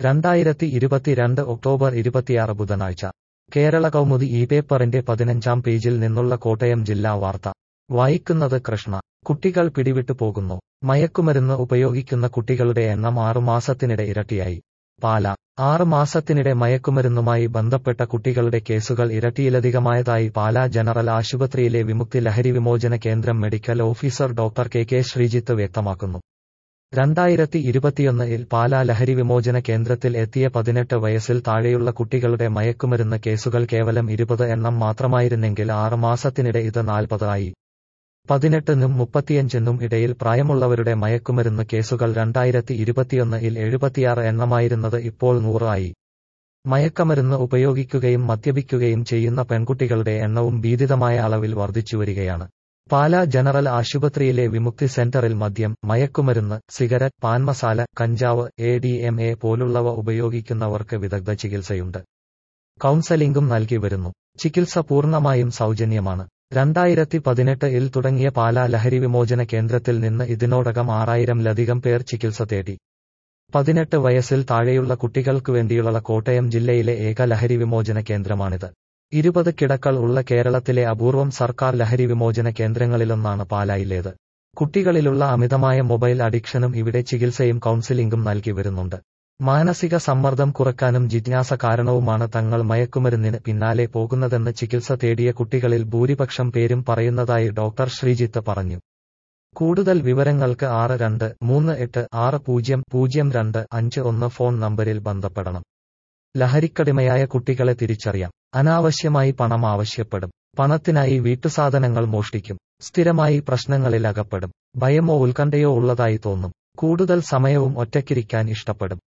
രണ്ടായിരത്തി ഇരുപത്തിരണ്ട് ഒക്ടോബർ ഇരുപത്തിയാറ് ബുധനാഴ്ച കേരള കൗമുദി ഈ പേപ്പറിന്റെ പതിനഞ്ചാം പേജിൽ നിന്നുള്ള കോട്ടയം ജില്ലാ വാർത്ത വായിക്കുന്നത് കൃഷ്ണ കുട്ടികൾ പിടിവിട്ടു പോകുന്നു മയക്കുമരുന്ന് ഉപയോഗിക്കുന്ന കുട്ടികളുടെ എണ്ണം ആറുമാസത്തിനിടെ ഇരട്ടിയായി പാല ആറ് മാസത്തിനിടെ മയക്കുമരുന്നുമായി ബന്ധപ്പെട്ട കുട്ടികളുടെ കേസുകൾ ഇരട്ടിയിലധികമായതായി പാലാ ജനറൽ ആശുപത്രിയിലെ വിമുക്തി ലഹരി വിമോചന കേന്ദ്രം medical officer doctor K K Sreejith വ്യക്തമാക്കുന്നു രണ്ടായിരത്തി ഇരുപത്തിയൊന്നിൽ പാലാ ലഹരി വിമോചന കേന്ദ്രത്തിൽ എത്തിയ പതിനെട്ട് വയസ്സിൽ താഴെയുള്ള കുട്ടികളുടെ മയക്കുമരുന്ന് കേസുകൾ കേവലം ഇരുപത് എണ്ണം മാത്രമായിരുന്നെങ്കിൽ ആറ് മാസത്തിനിടെ ഇത് നാൽപ്പത് ആയി പതിനെട്ടിനും മുപ്പത്തിയഞ്ചിനും ഇടയിൽ പ്രായമുള്ളവരുടെ മയക്കുമരുന്ന് കേസുകൾ രണ്ടായിരത്തി ഇരുപത്തിയൊന്നിൽ എഴുപത്തിയാറ് എണ്ണമായിരുന്നത് ഇപ്പോൾ നൂറ് ആയി മയക്കമരുന്ന് ഉപയോഗിക്കുകയും മദ്യപിക്കുകയും ചെയ്യുന്ന പെൺകുട്ടികളുടെ എണ്ണവും ഭീതിതമായ അളവിൽ വർദ്ധിച്ചുവരികയാണ് പാലാ ജനറൽ ആശുപത്രിയിലെ വിമുക്തി സെന്ററിൽ മദ്യം മയക്കുമരുന്ന് സിഗരറ്റ് പാൻമസാല കഞ്ചാവ് എ ഡി എം എ പോലുള്ളവ ഉപയോഗിക്കുന്നവർക്ക് വിദഗ്ധ ചികിത്സയുണ്ട് കൗൺസലിംഗും നൽകി വരുന്നു ചികിത്സ പൂർണ്ണമായും സൗജന്യമാണ് രണ്ടായിരത്തി പതിനെട്ടിൽ തുടങ്ങിയ പാലാ ലഹരി വിമോചന കേന്ദ്രത്തിൽ നിന്ന് ഇതിനോടകം ആറായിരംലധികം പേർ ചികിത്സ തേടി പതിനെട്ട് വയസ്സിൽ താഴെയുള്ള കുട്ടികൾക്കു വേണ്ടിയുള്ള കോട്ടയം ജില്ലയിലെ ഏക ലഹരി വിമോചന കേന്ദ്രമാണിത് ഇരുപത് കിടക്കൾ ഉള്ള കേരളത്തിലെ അപൂർവം സർക്കാർ ലഹരി വിമോചന കേന്ദ്രങ്ങളിലൊന്നാണ് പാലായിലേത് കുട്ടികളിലുള്ള അമിതമായ മൊബൈൽ അഡിക്ഷനും ഇവിടെ ചികിത്സയും കൗൺസിലിംഗും നൽകി വരുന്നുണ്ട് മാനസിക സമ്മർദ്ദം കുറക്കാനും ജിജ്ഞാസ കാരണവുമാണ് തങ്ങൾ മയക്കുമരുന്നിന് പിന്നാലെ പോകുന്നതെന്ന് ചികിത്സ തേടിയ കുട്ടികളിൽ ഭൂരിപക്ഷം പേരും പറയുന്നതായി ഡോക്ടർ ശ്രീജിത്ത് പറഞ്ഞു കൂടുതൽ വിവരങ്ങൾക്ക് ആറ് രണ്ട് മൂന്ന് എട്ട് ആറ് പൂജ്യം പൂജ്യം രണ്ട് അഞ്ച് ഒന്ന് ഫോൺ നമ്പരിൽ ബന്ധപ്പെടണം ലഹരിക്കടിമയായ കുട്ടികളെ തിരിച്ചറിയാം അനാവശ്യമായി പണം ആവശ്യപ്പെടും പണത്തിനായി വീട്ടുസാധനങ്ങൾ മോഷ്ടിക്കും സ്ഥിരമായി പ്രശ്നങ്ങളിൽ അകപ്പെടും ഭയമോ ഉത്കണ്ഠയോ ഉള്ളതായി തോന്നും കൂടുതൽ സമയവും ഒറ്റയ്ക്കിരിക്കാൻ ഇഷ്ടപ്പെടും